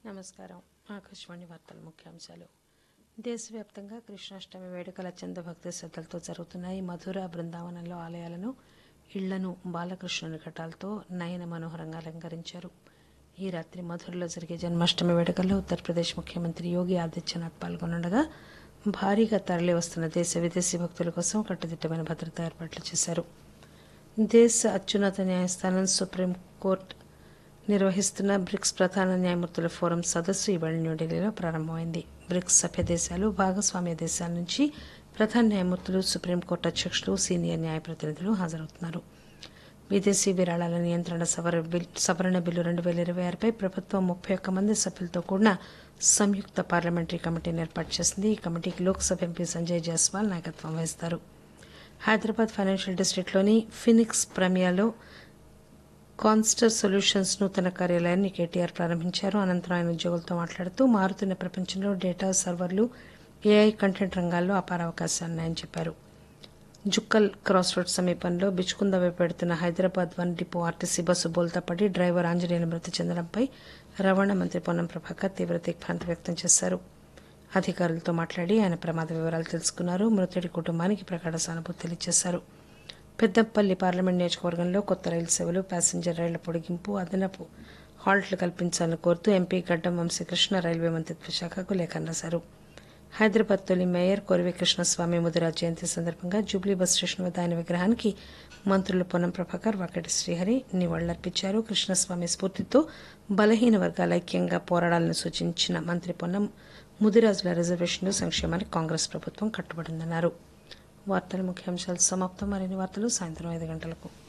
నమస్కారం ఆకాశవాణి వార్తల ముఖ్యాంశాలు దేశవ్యాప్తంగా కృష్ణాష్టమి వేడుకల చంద భక్తి శ్రద్దలతో జరుగుతున్నాయి మధుర బృందావనంలో ఆలయాలను ఇళ్లను బాలకృష్ణుని ఘటాలతో నయన మనోహరంగా అలంకరించారు ఈ రాత్రి మధురలో జరిగే జన్మాష్టమి వేడుకల్లో ఉత్తరప్రదేశ్ ముఖ్యమంత్రి యోగి ఆదిత్యనాథ్ పాల్గొనగా భారీగా తరలి వస్తున్న దేశ విదేశీ భక్తుల కోసం కట్టుదిట్టమైన భద్రతా ఏర్పాట్లు చేశారు దేశ అత్యున్నత న్యాయస్థానం సుప్రీంకోర్టు నిర్వహిస్తున్న బ్రిక్స్ ప్రధాన న్యాయమూర్తుల ఫోరం సదస్సు ఇవాళ న్యూఢిల్లీలో ప్రారంభమైంది బ్రిక్స్ సభ్య దేశాలు భాగస్వామ్య దేశాల నుంచి ప్రధాన న్యాయమూర్తులు సుప్రీంకోర్టు అధ్యక్షులు సీనియర్ న్యాయ ప్రతినిధులు హాజరవుతున్నారు విదేశీ విరాళాల నియంత్రణ సవర బిల్- సవరణ బిల్లు రెండు వేల ఇరవై ఆరుపై ప్రభుత్వం ముప్పై ఒక్క మంది సభ్యులతో కూడిన సంయుక్త పార్లమెంటరీ కమిటీని ఏర్పాటు చేసింది ఈ కమిటీకి లోక్సభ ఎంపీ సంజయ్ జైస్వాల్ నాయకత్వం వహిస్తారు హైదరాబాద్ ఫైనాన్షియల్ డిస్టిక్లోని ఫినిక్స్ ప్రమియాలో కాన్స్టర్ సొల్యూషన్స్ నూతన కార్యాలయాన్ని కేటీఆర్ ప్రారంభించారు అనంతరం ఆయన ఉద్యోగులతో మాట్లాడుతూ మారుతున్న ప్రపంచంలో డేటా సర్వర్లు ఏఐ కంటెంట్ రంగాల్లో అపార అవకాశాలున్నాయని చెప్పారు జుక్కల్ క్రాస్ రోడ్ సమీపంలో బిచ్కుంద వైపు పెడుతున్న Hyderabad one depot RTC bus బోల్తా పడి డ్రైవర్ ఆంజనేయులు మృతి చెందడంపై రవాణా మంత్రి పొన్నం ప్రభాకర్ తీవ్ర దిగ్భ్రాంతి వ్యక్తం చేశారు అధికారులతో మాట్లాడి ఆయన ప్రమాద వివరాలు తెలుసుకున్నారు మృతుడి కుటుంబానికి ప్రగాఢ సానుభూతి తెలియజేశారు పెద్దపల్లి పార్లమెంట్ నియోజకవర్గంలో కొత్త రైలు సేవలు ప్యాసింజర్ రైళ్ల పొడిగింపు అదనపు హాల్ట్లు కల్పించాలని కోరుతూ ఎంపీ గడ్డం వంశీకృష్ణ రైల్వే మంత్రిత్వ శాఖకు లేఖ రాశారు హైదరాబాద్ తొలి మేయర్ కొరవి కృష్ణస్వామి ముదిరాజ్ జయంతి సందర్భంగా జూబ్లీ బస్ స్టేషన్ వద్ద ఆయన విగ్రహానికి మంత్రులు పొన్నం ప్రభాకర్ వాకటి శ్రీహరి నివాళులర్పించారు కృష్ణస్వామి స్ఫూర్తితో బలహీన వర్గాల ఐక్యంగా పోరాడాలని సూచించిన మంత్రి పొన్నం ముదిరాజుల రిజర్వేషన్లు సంక్షేమానికి కాంగ్రెస్ ప్రభుత్వం కట్టుబడిందన్నారు వార్తల ముఖ్యాంశాలు సమాప్తం మరిన్ని వార్తలు సాయంత్రం ఐదు గంటలకు